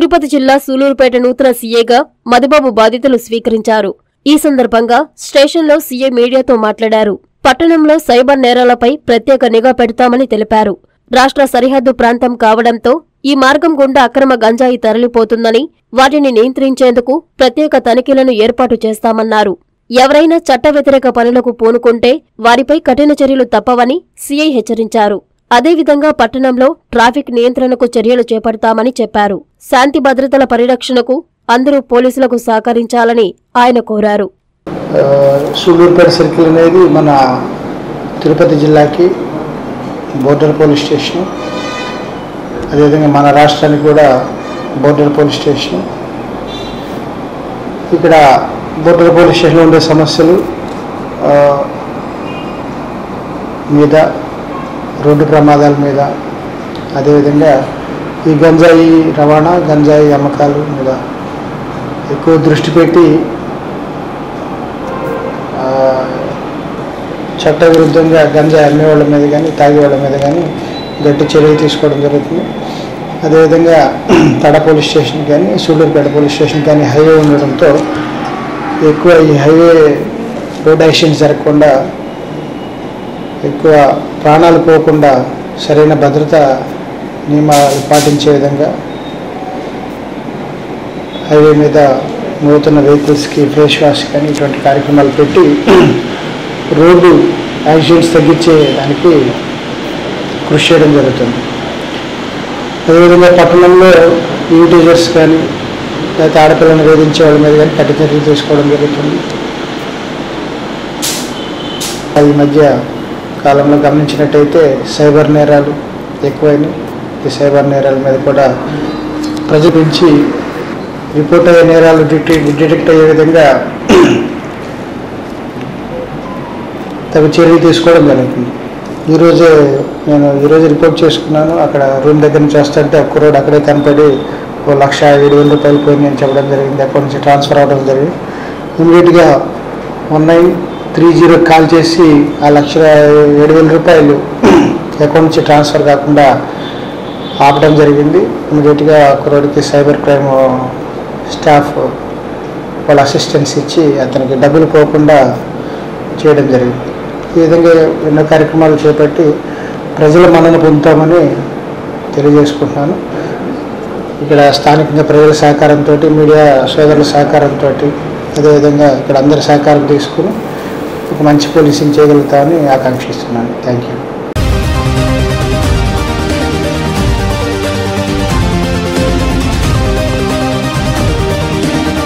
తిరుపతి జిల్లా సూలూరుపేట నూతన సీఏగా మదిబాబు బాధ్యతలు స్వీకరించారు ఈ సందర్భంగా స్టేషన్లో సీఏ మీడియాతో మాట్లాడారు పట్టణంలో సైబర్ నేరాలపై ప్రత్యేక నిఘా పెడతామని తెలిపారు రాష్ట్ర సరిహద్దు ప్రాంతం కావడంతో ఈ మార్గం గుండా అక్రమ గంజాయి తరలిపోతుందని వాటిని నియంత్రించేందుకు ప్రత్యేక తనిఖీలను ఏర్పాటు చేస్తామన్నారు ఎవరైనా చట్ట వ్యతిరేక పనులకు పూనుకుంటే వారిపై కఠిన చర్యలు తప్పవని సీఐ హెచ్చరించారు అదేవిధంగా పట్టణంలో ట్రాఫిక్ నియంత్రణకు చర్యలు చేపడతామని చెప్పారు శాంతి భద్రతల పరిరక్షణకు అందరూ పోలీసులకు సహకరించాలని ఆయన కోరారు ఆ, సూళ్ళూరుపేట సర్కిల్ అనేది మన తిరుపతి జిల్లాకి బోర్డర్ పోలీస్ స్టేషన్ అదేవిధంగా మన రాష్ట్రానికి కూడా బోర్డర్ పోలీస్ స్టేషన్ ఇక్కడ బోర్డర్ పోలీస్ స్టేషన్లో ఉండే సమస్యలు ఆ, మీద రోడ్డు ప్రమాదాల మీద అదేవిధంగా ఈ గంజాయి రవాణా గంజాయి అమ్మకాలు మీద ఎక్కువ దృష్టి పెట్టి ఆ, చట్టవిరుద్ధంగా గంజా అమ్మే వాళ్ళ మీద కానీ తాగే వాళ్ళ మీద కానీ గట్టి చర్యలు తీసుకోవడం జరుగుతుంది అదేవిధంగా తడ పోలీస్ స్టేషన్ కానీ సూళ్ళూరుపేట పోలీస్ స్టేషన్ కానీ హైవే ఉండడంతో ఎక్కువ ఈ హైవే రోడ్ యాక్సిడెంట్స్ జరగకుండా ఎక్కువ ప్రాణాలు పోకుండా సరైన భద్రత నియమాలు పాటించే విధంగా హైవే మీద నూతన వెహికల్స్కి ఫేస్ వాష్ కానీ ఇటువంటి కార్యక్రమాలు పెట్టి రోడ్డు యాక్సిడెంట్స్ తగ్గించే దానికి కృషి చేయడం జరుగుతుంది అదేవిధంగా పట్టణంలో యూటీజర్స్ కానీ లేకపోతే ఆడపిల్లని వేధించే వాళ్ళ మీద కానీ కఠిన చర్యలు తీసుకోవడం జరుగుతుంది ఈ మధ్య కాలంలో గమనించినట్టయితే సైబర్ నేరాలు ఎక్కువైనాయి ఈ సైబర్ నేరాల మీద కూడా ప్రజల నుంచి రిపోర్ట్ అయ్యే నేరాలు డిటెక్ట్ డిటెక్ట్ అయ్యే విధంగా తగు చర్యలు తీసుకోవడం జరుగుతుంది ఈరోజే నేను ఈరోజు రిపోర్ట్ చేసుకున్నాను అక్కడ రూమ్ దగ్గర నుంచి వస్తుంటే ఒక్క రోడ్ అక్కడే కనపడి ఓ లక్ష ఏడు వేల రూపాయలు పోయింది అని చెప్పడం జరిగింది అక్కడి నుంచి ట్రాన్స్ఫర్ అవ్వడం జరిగింది ఇమీడియట్గా one nine three zero call చేసి ఆ లక్ష ఏడు వేల రూపాయలు అకౌంట్ నుంచి ట్రాన్స్ఫర్ కాకుండా ఆపడం జరిగింది ఇమీడియట్గా కుర్రోడికి సైబర్ క్రైమ్ స్టాఫ్ వాళ్ళ అసిస్టెన్స్ ఇచ్చి అతనికి డబ్బులు పోకుండా చేయడం జరిగింది ఈ విధంగా ఎన్నో కార్యక్రమాలు చేపట్టి ప్రజల మన్నన పొందుతామని తెలియజేసుకుంటున్నాను ఇక్కడ స్థానికంగా ప్రజల సహకారంతో మీడియా సోదరుల సహకారంతో అదేవిధంగా ఇక్కడ అందరి సహకారం తీసుకుని ఒక మంచి పోలీసింగ్ చేయగలుగుతామని ఆకాంక్షిస్తున్నాను థ్యాంక్ యూ